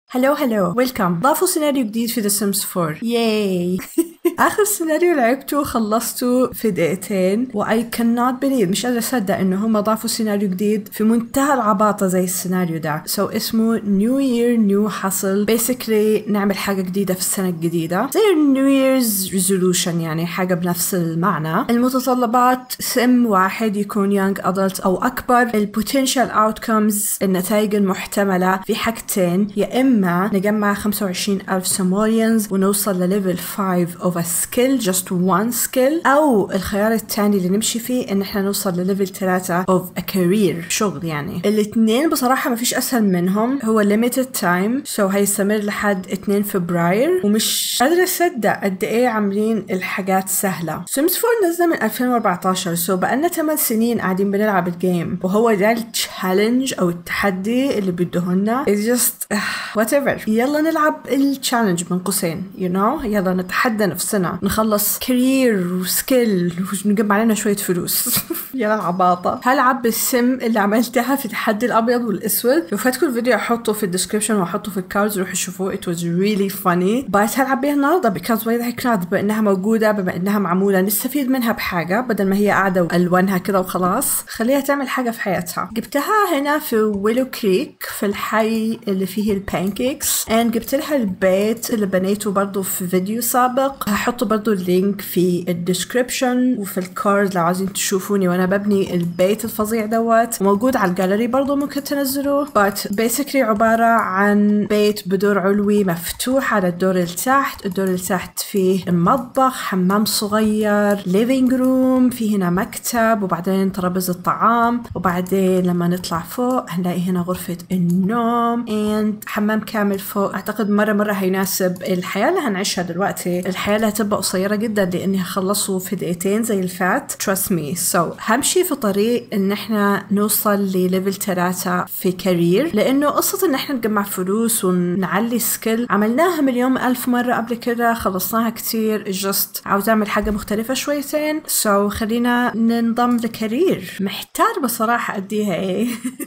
هلو هلو ويلكم ضافوا سيناريو جديد في ذا سيمز 4 ياي اخر سيناريو لعبته خلصته في دقيقتين واي كانوت بليف مش قادره اصدق انه هم ضافوا سيناريو جديد في منتهى العباطه زي السيناريو ده سو so اسمه نيو يير نيو حصل بيسكلي نعمل حاجه جديده في السنه الجديده زي النيو ييرز ريزولوشن يعني حاجه بنفس المعنى المتطلبات سم واحد يكون يونج ادلت او اكبر البوتنشال اوتكمز النتائج المحتمله في حاجتين يا اما نجمع 25 الف سموليانز ونوصل لليفل 5 of a skill just one skill او الخيار الثاني اللي نمشي فيه ان احنا نوصل لليفل 3 of a career شغل يعني الاثنين بصراحه ما فيش اسهل منهم هو limited time so هيستمر لحد 2 فبراير ومش قادره اصدق قد ايه عاملين الحاجات سهله سيمز 4 نزل من 2014 so بقالنا 8 سنين قاعدين بنلعب الجيم وهو ده التشالنج او التحدي اللي بيدوهولنا it's just uh, whatever يلا نلعب التشالنج من قوسين you know يلا نتحدى نفسنا نخلص كارير وسكيل ونجمع لنا شويه فلوس يا العباطه هلعب بالسم اللي عملتها في تحدي الابيض والاسود لو فاتكم الفيديو احطه في الديسكربشن واحطه في الكاردز روحوا شوفوه it was really funny بس هلعب بيها النهارده because why the heck not بما انها موجوده بما انها معموله نستفيد منها بحاجه بدل ما هي قاعده والوانها كده وخلاص خليها تعمل حاجه في حياتها جبتها هنا في ويلو كريك في الحي اللي فيه البانكيكس and جبت لها البيت اللي بنيته برضو في فيديو سابق هحط برضو اللينك في الديسكربشن وفي الكارد لو عايزين تشوفوني وانا ببني البيت الفظيع دوت موجود على الجاليري برضو ممكن تنزلوه but basically عبارة عن بيت بدور علوي مفتوح على الدور اللي تحت الدور اللي تحت فيه المطبخ حمام صغير living روم في هنا مكتب وبعدين ترابيزة طعام وبعدين لما نطلع فوق هنلاقي هنا غرفة النوم and حمام كامل فوق اعتقد مرة مرة هيناسب الحياة اللي هنعيشها دلوقتي الحياة اللي هتبقى قصيرة جدا لاني هخلصه في دقيقتين زي الفات trust me so همشي في طريق ان احنا نوصل لليفل ثلاثة في كارير لانه قصة ان احنا نجمع فلوس ونعلي سكيل عملناها مليون الف مرة قبل كده خلصناها كتير just عاوز اعمل حاجة مختلفة شويتين so خلينا ننضم لكارير محتار بصراحة اديها ايه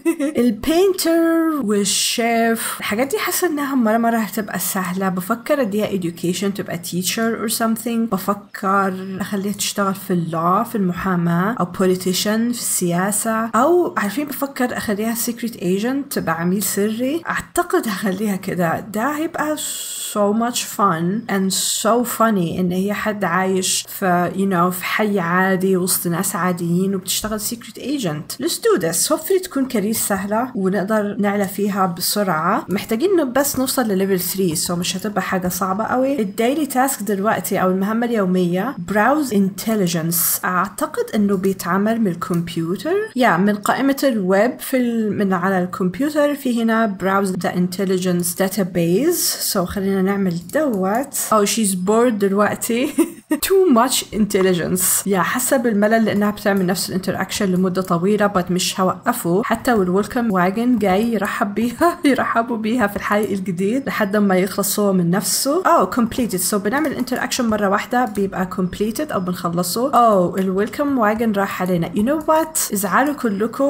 البينتر والشيف الحاجات دي حاسة انها مرة مرة هتبقى سهلة بفكر اديها education تبقى teacher or something بفكر اخليها تشتغل في اللو في المحاماة او politician في السياسة او عارفين بفكر اخليها secret agent تبقى عميل سري اعتقد هخليها كده ده هيبقى so much fun and so funny ان هي حد عايش في you know في حي عادي وسط ناس عاديين وبتشتغل secret agent let's do this hopefully تكون كارير سهلة ونقدر نعلى فيها بسرعة محتاجين بس نوصل لليفل 3 so مش هتبقى حاجة صعبة قوي الديلي تاسك دلوقتي او المهمة اليومية براوز انتليجنس اعتقد انه بيتعمل من الكمبيوتر يا من قائمة الويب في ال... من على الكمبيوتر في هنا براوز ذا انتليجنس داتابيز سو خلينا نعمل دوت او شيز بورد دلوقتي too much intelligence يا حسب الملل لانها بتعمل نفس الانتراكشن لمده طويله بس مش هوقفه حتى والويلكم واجن جاي يرحب بيها يرحبوا بيها في الحي الجديد لحد ما يخلص هو من نفسه او completed سو so بنعمل الانتراكشن مره واحده بيبقى completed او بنخلصه او الويلكم واجن راح علينا you know what ازعلوا كلكم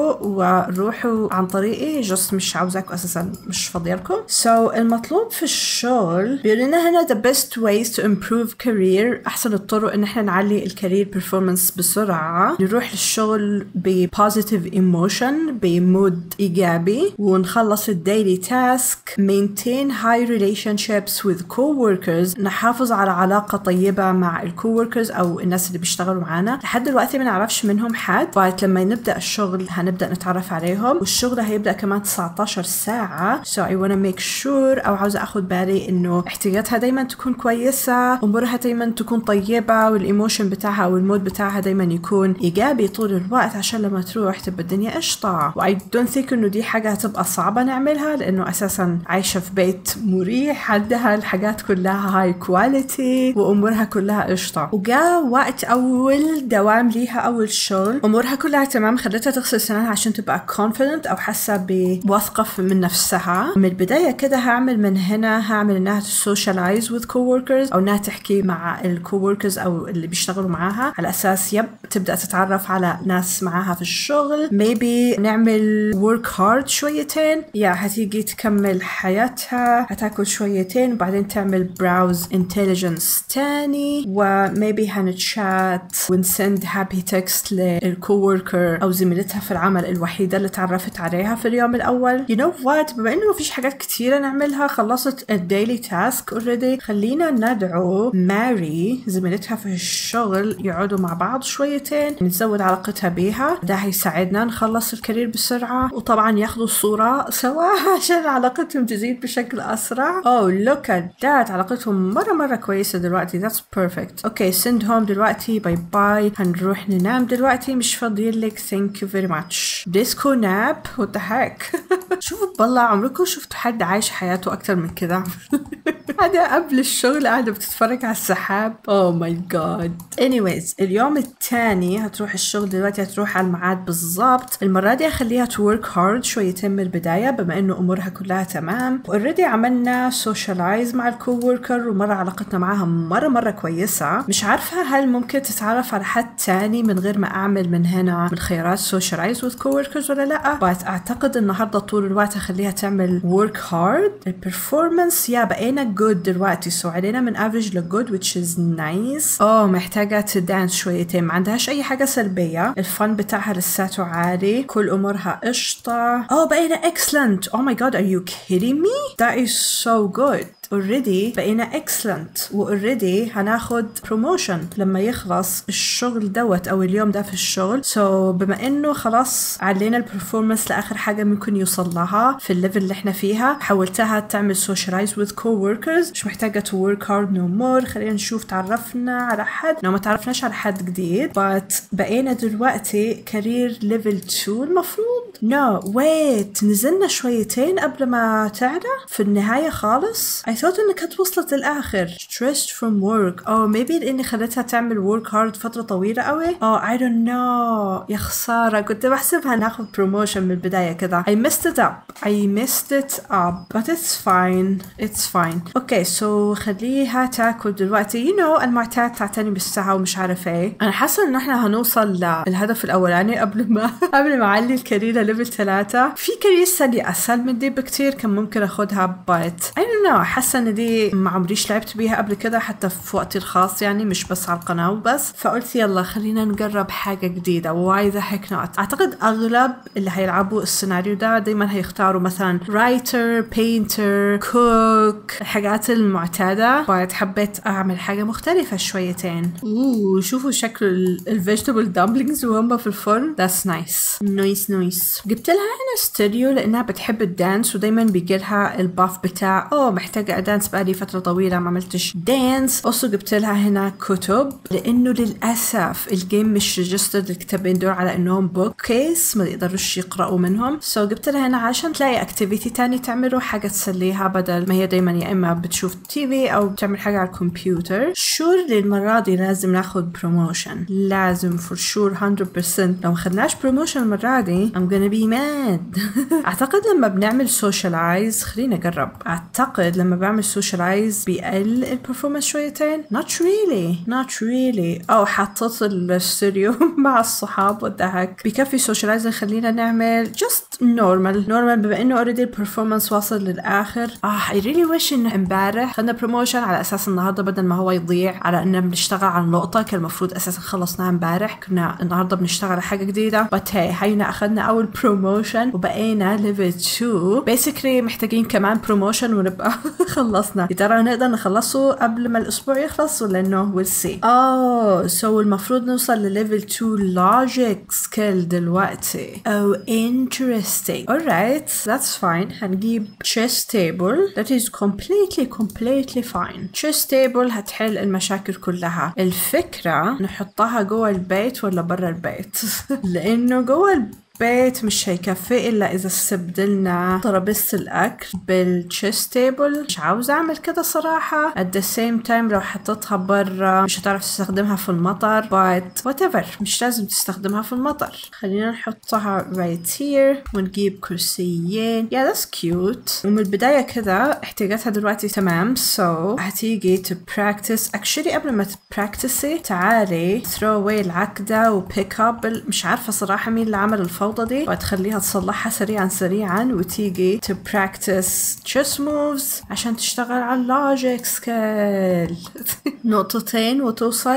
وروحوا عن طريقي جست مش عاوزاكم اساسا مش فاضيه لكم سو so المطلوب في الشغل بيقول لنا هنا the best ways to improve career احسن الطرق ان احنا نعلي الكارير بيرفورمانس بسرعه نروح للشغل ببوزيتيف ايموشن بمود ايجابي ونخلص الديلي تاسك maintain high relationships with coworkers نحافظ على علاقه طيبه مع الكووركرز او الناس اللي بيشتغلوا معانا لحد دلوقتي ما نعرفش منهم حد بعد لما نبدا الشغل هنبدا نتعرف عليهم والشغل هيبدا كمان 19 ساعه so I wanna make sure او عاوزه اخد بالي انه احتياجاتها دايما تكون كويسه امورها دايما تكون طيبه والايموشن بتاعها او المود بتاعها دايما يكون ايجابي طول الوقت عشان لما تروح تبقى الدنيا قشطه واي دونت ثينك انه دي حاجه هتبقى صعبه نعملها لانه اساسا عايشه في بيت مريح عندها الحاجات كلها هاي كواليتي وامورها كلها قشطه وجاء وقت اول دوام ليها اول شغل امورها كلها تمام خلتها تغسل سنانها عشان تبقى confident او حاسه بواثقه من نفسها من البدايه كده هعمل من هنا هعمل انها تسوشيالايز with coworkers او انها تحكي مع الكووركرز الكووركرز او اللي بيشتغلوا معاها على اساس يب تبدا تتعرف على ناس معاها في الشغل maybe نعمل work hard شويتين يا هتيجي تكمل حياتها هتاكل شويتين وبعدين تعمل براوز intelligence تاني وميبي هنتشات ونسند هابي تكست للكووركر او زميلتها في العمل الوحيده اللي تعرفت عليها في اليوم الاول you know what بما انه مفيش حاجات كتيره نعملها خلصت الديلي تاسك اوريدي خلينا ندعو ماري زميلتها في الشغل يقعدوا مع بعض شويتين نزود علاقتها بيها ده هيساعدنا نخلص الكارير بسرعه وطبعا ياخدوا الصوره سوا عشان علاقتهم تزيد بشكل اسرع اوه لوك ات ذات علاقتهم مره مره كويسه دلوقتي ذاتس بيرفكت اوكي سند هوم دلوقتي باي باي هنروح ننام دلوقتي مش فاضيين لك ثانك يو فيري ماتش ديسكو ناب وات ذا هيك شوفوا بالله عمركم شفتوا حد عايش حياته اكتر من كده قاعدة قبل الشغل قاعدة بتتفرج على السحاب اوه ماي جاد anyways اليوم الثاني هتروح الشغل دلوقتي هتروح على الميعاد بالظبط المرة دي هخليها to work hard شويتين من البداية بما انه امورها كلها تمام اوريدي عملنا سوشيالايز مع الكو وركر ومرة علاقتنا معاها مرة مرة كويسة مش عارفة هل ممكن تتعرف على حد تاني من غير ما اعمل من هنا من خيارات سوشيالايز with coworkers ولا لا بس اعتقد النهاردة طول الوقت هخليها تعمل work hard البرفورمانس يا بقينا good دلوقتي سو علينا من average ل good which is nice اوه محتاجة تدانس شويتين ما عندهاش اي حاجة سلبية الفن بتاعها لساته عالي كل امورها قشطة اوه بقينا excellent oh my god are you kidding me that is so good اوريدي بقينا excellent واوريدي هناخد بروموشن لما يخلص الشغل دوت او اليوم ده في الشغل سو so بما انه خلاص علينا البرفورمانس لاخر حاجه ممكن يوصل لها في الليفل اللي احنا فيها حولتها تعمل سوشيالايز with coworkers مش محتاجه to work hard no more خلينا نشوف تعرفنا على حد لو ما تعرفناش على حد جديد but بقينا دلوقتي كارير ليفل 2 المفروض نو no, ويت نزلنا شويتين قبل ما تعلى في النهايه خالص I thought انك هتوصلت للاخر stressed from work او oh, maybe لاني خليتها تعمل work hard فترة طويلة قوي oh I don't know يا خسارة كنت بحسبها ناخد promotion من البداية كده I messed it up I messed it up but it's fine it's fine okay so خليها تاكل دلوقتي you know المعتاد تعتني بالساعة ومش عارف ايه انا حاسة ان احنا هنوصل للهدف الاولاني قبل ما قبل ما اعلي الكارير ليفل ثلاثة في كارير ثانية اسهل من دي بكتير كان ممكن اخدها but I don't know حاسة ان دي ما عمريش لعبت بيها قبل كده حتى في وقتي الخاص يعني مش بس على القناة وبس فقلت يلا خلينا نجرب حاجة جديدة why the heck not اعتقد اغلب اللي هيلعبوا السيناريو ده دايما هيختاروا مثلا writer painter cook الحاجات المعتادة بعد حبيت اعمل حاجة مختلفة شويتين اوه شوفوا شكل الفيجيتابل دامبلينجز وهم في الفرن that's nice نويس نويس جبت لها هنا ستيريو لانها بتحب الدانس ودايما بيجي لها الباف بتاع اوه محتاجة ادانس بقالي فترة طويلة ما عملتش دانس also جبت لها هنا كتب لانه للاسف الجيم مش ريجسترد الكتابين دول على انهم بوك كيس ما يقدروش يقرأوا منهم سو so جبت لها هنا عشان تلاقي اكتيفيتي تاني تعمله حاجة تسليها بدل ما هي دايما يا اما بتشوف تي في او بتعمل حاجة على الكمبيوتر شور المرة دي لازم ناخد بروموشن لازم فور شور 100% لو ما خدناش بروموشن المرة دي I'm gonna be mad اعتقد لما بنعمل سوشيالايز خلينا نجرب اعتقد لما بعمل سوشيالايز بيقل البرفورمانس شويتين not really not really او حطيت الاستوديو مع الصحاب والضحك بكفي سوشيالايز خلينا نعمل just normal normal بما انه اوريدي البرفورمانس واصل للاخر اه I really wish انه امبارح خدنا بروموشن على اساس النهارده بدل ما هو يضيع على اننا بنشتغل على نقطه كان المفروض اساسا خلصناها امبارح كنا النهارده بنشتغل على حاجه جديده but hey هينا اخذنا اول بروموشن وبقينا ليفل 2 بيسكلي محتاجين كمان بروموشن ونبقى خلصنا يا ترى نقدر نخلصه قبل ما الاسبوع يخلص ولا انه ويل سي اه سو المفروض نوصل لليفل 2 لوجيك سكيل دلوقتي او interesting alright that's fine هنجيب chess table that is completely completely fine chess table هتحل المشاكل كلها الفكرة نحطها جوه البيت ولا برا البيت لانه جوه البيت مش هيكفي إلا إذا استبدلنا ترابيزة الأكل بالتشيست تيبل مش عاوزة أعمل كده صراحة at the same time لو حطيتها برا مش هتعرف تستخدمها في المطر but whatever مش لازم تستخدمها في المطر خلينا نحطها right here ونجيب كرسيين yeah that's cute ومن البداية كده احتياجاتها دلوقتي تمام so هتيجي to practice actually قبل ما تبراكتسي تعالي throw away العكدة و pick up ال- مش عارفة صراحة مين اللي عمل الفوضى دي وتخليها تصلحها سريعا سريعا وتيجي to practice chess moves عشان تشتغل على اللوجيك سكيل نقطتين وتوصل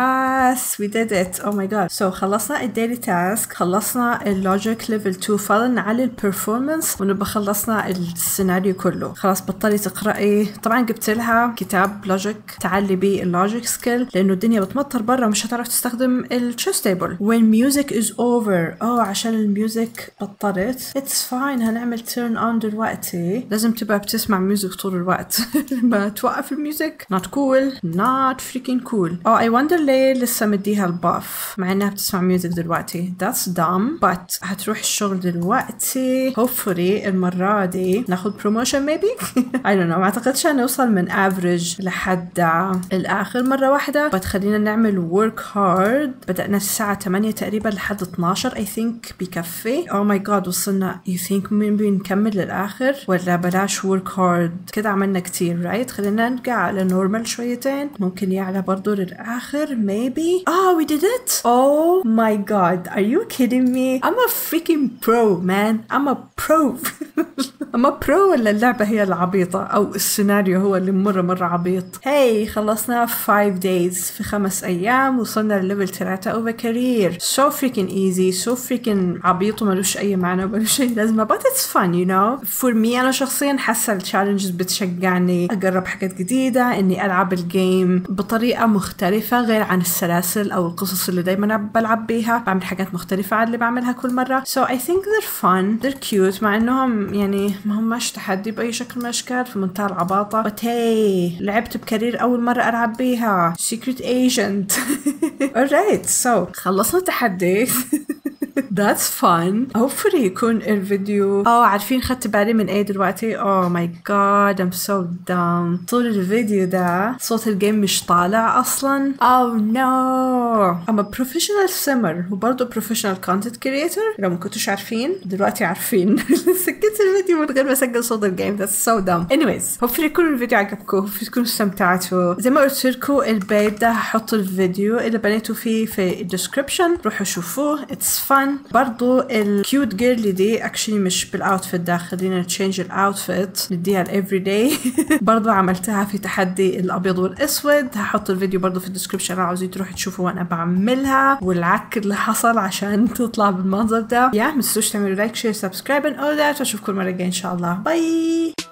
ياس we did it oh my god so خلصنا الديلي تاسك خلصنا اللوجيك ليفل 2 فضل نعلي البرفورمانس ونبقى خلصنا السيناريو كله خلاص بطلي تقرأي طبعا جبت لها كتاب لوجيك تعلي بيه اللوجيك سكيل لانه الدنيا بتمطر برا مش هتعرف تستخدم التشيس تيبل when music is over اه عشان الميوزك بطلت it's fine هنعمل turn on دلوقتي لازم تبقى بتسمع ميوزك طول الوقت لما توقف الميوزك not cool not freaking cool اه I wonder ليه لسه مديها الباف مع انها بتسمع ميوزك دلوقتي that's dumb but هتروح الشغل دلوقتي hopefully المرة دي ناخد promotion maybe I don't know ما اعتقدش هنوصل من average لحد الاخر مرة واحدة but خلينا نعمل work hard بدأنا الساعة 8 تقريبا لحد 12 I think بيكفي oh my god وصلنا you think maybe نكمل للآخر ولا بلاش work hard كده عملنا كتير right خلينا نرجع على normal شويتين ممكن يعلى برضو للآخر maybe oh we did it oh my god are you kidding me I'm a freaking pro man I'm a pro I'm a pro ولا اللعبة هي العبيطة أو السيناريو هو اللي مرة مرة عبيط هاي خلصنا في 5 days في خمس أيام وصلنا لليفل 3 over career so freaking easy so freaking عبيط وملوش أي معنى وملوش أي لازمة but it's fun you know for me أنا شخصيا حاسة التشالنجز بتشجعني أجرب حاجات جديدة إني ألعب الجيم بطريقة مختلفة غير عن السلاسل أو القصص اللي دايما بلعب بيها بعمل حاجات مختلفة عن اللي بعملها كل مرة so I think they're fun they're cute مع إنهم يعني ما هماش تحدي بأي شكل من الأشكال في منتهى العباطة but hey لعبت بكارير أول مرة ألعب بيها secret agent alright so خلصنا التحدي That's fun. Hopefully يكون الفيديو اه عارفين خدت بالي من ايه دلوقتي oh my god I'm so dumb طول الفيديو ده صوت الجيم مش طالع اصلا oh no I'm a professional simmer وبرضه professional content creator لو ما كنتوش عارفين دلوقتي عارفين سكت الفيديو من غير ما اسجل صوت الجيم that's so dumb anyways hopefully يكون الفيديو عجبكم hopefully تكونوا استمتعتوا زي ما قلت لكم البيت ده هحط الفيديو اللي بنيته فيه في الديسكربشن روحوا شوفوه it's fun برضو الكيوت جيرلي دي اكشلي مش بالاوتفيت ده خلينا نتشينج الاوتفيت نديها الافري داي برضو عملتها في تحدي الابيض والاسود هحط الفيديو برضو في الديسكربشن لو عاوزين تروحوا تشوفوا وانا بعملها والعك اللي حصل عشان تطلع بالمنظر ده يا yeah, متنسوش تعملوا لايك شير سبسكرايب and all that واشوفكم المره الجايه ان شاء الله باي